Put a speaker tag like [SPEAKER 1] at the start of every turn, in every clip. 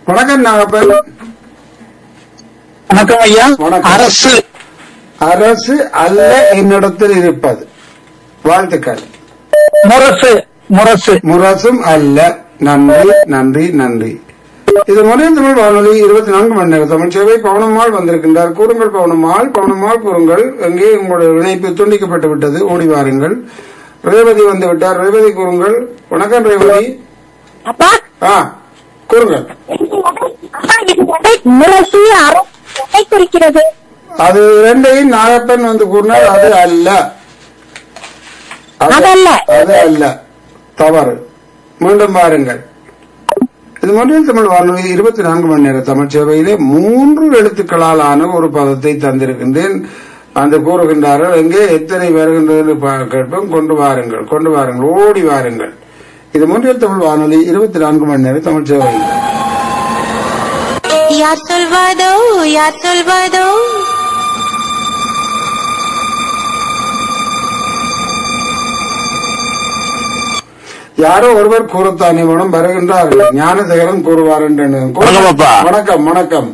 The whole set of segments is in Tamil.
[SPEAKER 1] வணக்கம் நாகப்பன்
[SPEAKER 2] வணக்கம் ஐயா
[SPEAKER 1] வணக்கம்.
[SPEAKER 2] அரசு
[SPEAKER 1] அரசு அல்ல என்னிடத்தில் இருப்பது வாழ்த்துக்கள்
[SPEAKER 2] முரசு முரசு
[SPEAKER 1] முரசும் அல்ல நன்றி நன்றி நன்றி இது மொழியின் தமிழ் வானொலி இருபத்தி நான்கு மணி நேரம் தமிழ் சேவை பவனம்மாள் வந்திருக்கின்றார் கூறுங்கள் பவனம்மாள் பவனம்மாள் கூறுங்கள் எங்கே உங்களுடைய இணைப்பு துண்டிக்கப்பட்டு விட்டது ஓடி வாருங்கள் ரேவதி வந்து விட்டார் ரேவதி கூறுங்கள் வணக்கம் ரேவதி
[SPEAKER 3] அப்பா
[SPEAKER 1] ஆ கூறுங்கள்
[SPEAKER 3] முரசு அரசு எதை குறிக்கிறது
[SPEAKER 1] அது இரண்டையும் நாகப்பன் வந்து கூறினார் அது அல்ல அது-
[SPEAKER 3] அதல்ல.
[SPEAKER 1] அது அல்ல தவறு மீண்டும் பாருங்கள் இது மொழியில் தமிழ் வானொலி இருபத்தி நான்கு மணி நேர தமிழ் சேவையிலே மூன்று எழுத்துக்களால் ஆன ஒரு பதத்தை தந்திருக்கின்றேன் அந்த கூறுகின்றார்கள் எங்கே எத்தனை வருகின்றது என்று பா- கேட்போம் கொண்டு வாருங்கள் கொண்டு வாருங்கள் ஓடி வாருங்கள் இது மொழியில் தமிழ் வானொலி இருபத்தி நான்கு மணி நேர தமிழ் சேவை
[SPEAKER 4] யார் சொல்வதோ யார் சொல்வதோ
[SPEAKER 1] யாரோ ஒருவர் கூறத்தானே வேணும் வருகின்றார்கள் ஞானசேகரன் கூறுவார் என்று எண்ணுகிறேன். கூறுங்கள்.
[SPEAKER 2] வணக்கம் அப்பா.
[SPEAKER 1] வணக்கம் வணக்கம்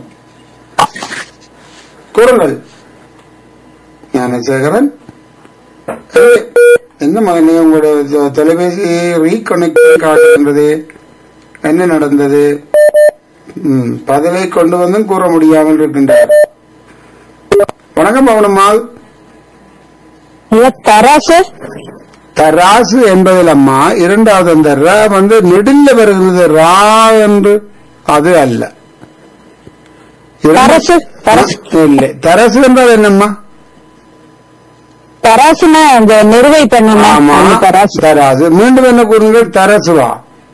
[SPEAKER 1] கூறுங்கள் ஞானசேகரன் ஏய், என்ன மகனே உங்களுடைய தொ- தொலைபேசி ரீகனெக்ட் காட்டுகின்றது என்ன நடந்தது ம், பதிலை கொண்டு வந்தும் கூற முடியாமல் இருக்கின்றார் வணக்கம் பவனம்மாள்
[SPEAKER 3] ஐயா, தராசு
[SPEAKER 1] தராசு என்பதில் அம்மா இரண்டாவது அந்த ர வந்து நெடில்ல வருகிறது ரா என்று அது அல்ல இரண்டு-
[SPEAKER 3] தரசு, தரசு.
[SPEAKER 1] இல்லை தரசு என்றால் என்னம்மா
[SPEAKER 3] தராசுனா இந்த நிறுவை
[SPEAKER 1] ஆமா
[SPEAKER 3] பண்ணணும் தராசு
[SPEAKER 1] தராசு மீண்டும் என்ன கூறுங்கள் தரசுவா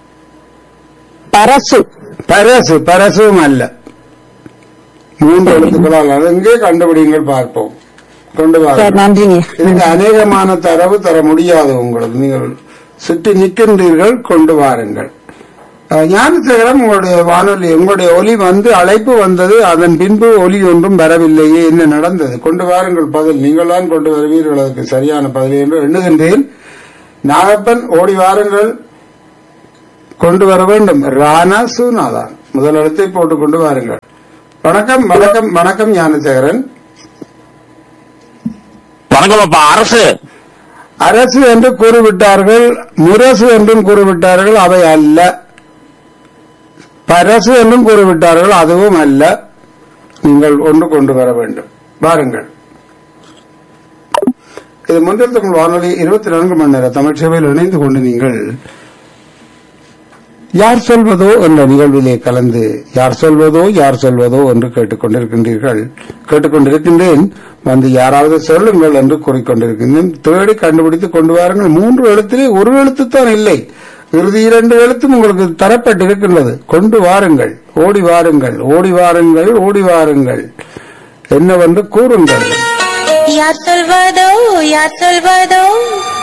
[SPEAKER 3] தரசு
[SPEAKER 1] பரசு பரசும் அல்ல மூன்று எழுத்துக்களால் அது எங்கே கண்டுபிடிங்கள் பார்ப்போம் கொண்டு
[SPEAKER 3] சரி
[SPEAKER 1] வாருங்கள்
[SPEAKER 3] நன்றிங்க
[SPEAKER 1] இதுக்கு அநேகமான தரவு தர முடியாது உங்களுக்கு நீங்கள் சுற்றி நிற்கின்றீர்கள் கொண்டு வாருங்கள் அஹ், ஞானசேகரன் உங்களுடைய வானொலி உங்களுடைய ஒலி வந்து அழைப்பு வந்தது அதன் பின்பு ஒலி ஒன்றும் வரவில்லையே என்ன நடந்தது கொண்டு வாருங்கள் பதில் நீங்கள் தான் கொண்டு வருவீர்கள் அதுக்கு சரியான பதில் என்று எண்ணுகின்றேன் நாகப்பன் ஓடி வாருங்கள் கொண்டு வர வேண்டும் ராணா சூனாதான் முதல் எழுத்தை போட்டுக் கொண்டு வாருங்கள் வணக்கம் வணக்கம் வணக்கம் ஞானசேகரன்
[SPEAKER 2] வணக்கம் அப்பா அரசு
[SPEAKER 1] அரசு என்று கூறிவிட்டார்கள் முரசு என்றும் கூறிவிட்டார்கள் அவை அல்ல பரசு என்றும் கூறிவிட்டார்கள் அதுவும் அல்ல நீங்கள் ஒன்று கொண்டு வர வேண்டும் வாருங்கள் இது முன்னில் தமிழ் வானொலி இருபத்தி நான்கு மணி நேர தமிழ் சேவையில் இணைந்து கொண்டு நீங்கள் யார் சொல்வதோ என்ற நிகழ்விலே கலந்து யார் சொல்வதோ யார் சொல்வதோ என்று கேட்டுக்கொண்டிருக்கின்றீர்கள் கேட்டுக்கொண்டிருக்கின்றேன் வந்து யாராவது சொல்லுங்கள் என்று கூறிக்கொண்டிருக்கின்றேன் தேடி கண்டுபிடித்து கொண்டு வாருங்கள் மூன்று எழுத்திலே ஒரு எழுத்துத்தான் இல்லை இறுதி இரண்டு எழுத்தும் உங்களுக்கு தரப்பட்டிருக்கின்றது கொண்டு வாருங்கள் ஓடி வாருங்கள் ஓடி வாருங்கள் ஓடி வாருங்கள் என்னவென்று கூறுங்கள்
[SPEAKER 4] யார் சொல்வதோ யார் சொல்வதோ